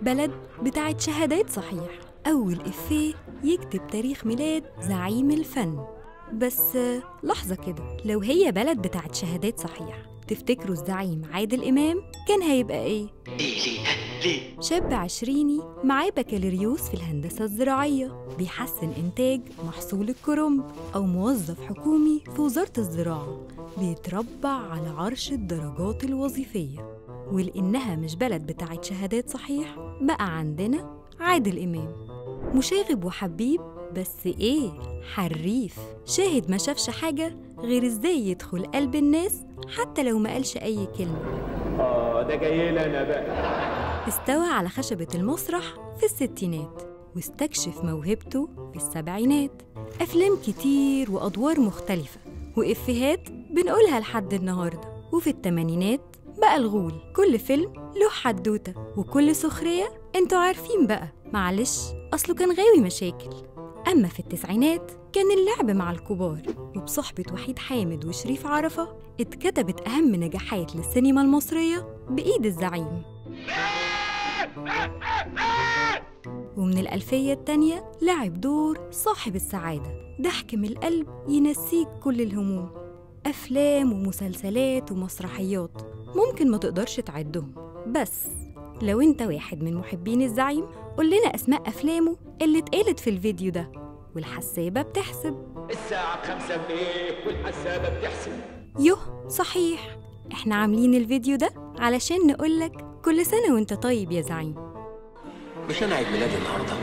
بلد بتاعت شهادات صحيح أول إفيه يكتب تاريخ ميلاد زعيم الفن بس آه، لحظة كده لو هي بلد بتاعت شهادات صحيح تفتكروا الزعيم عادل إمام كان هيبقى إيه؟ ليه ليه ليه شاب عشريني معاه بكالوريوس في الهندسة الزراعية بيحسن إنتاج محصول الكرنب أو موظف حكومي في وزارة الزراعة بيتربع على عرش الدرجات الوظيفية ولأنها مش بلد بتاعت شهادات صحيح بقى عندنا عادل إمام مشاغب وحبيب بس إيه حريف شاهد ما شافش حاجة غير إزاي يدخل قلب الناس حتى لو ما قالش أي كلمة اه ده جاي لنا بقى استوى على خشبة المسرح في الستينات واستكشف موهبته في السبعينات أفلام كتير وأدوار مختلفة وإفيهات بنقولها لحد النهاردة وفي التمانينات بقى الغول كل فيلم له حدوتة وكل سخرية انتوا عارفين بقى معلش أصله كان غاوي مشاكل أما في التسعينات كان اللعب مع الكبار وبصحبة وحيد حامد وشريف عرفة اتكتبت أهم نجاحات للسينما المصرية بإيد الزعيم ومن الألفية التانية لعب دور صاحب السعادة ضحك من القلب ينسيك كل الهموم أفلام ومسلسلات ومسرحيات ممكن ما تقدرش تعدهم بس لو انت واحد من محبين الزعيم قول لنا أسماء أفلامه اللي اتقالت في الفيديو ده والحسابة بتحسب الساعة بخمسة بالليل والحسابة بتحسب يوه صحيح احنا عاملين الفيديو ده علشان نقولك كل سنة وانت طيب يا زعيم مش انا عيد ميلادي النهارده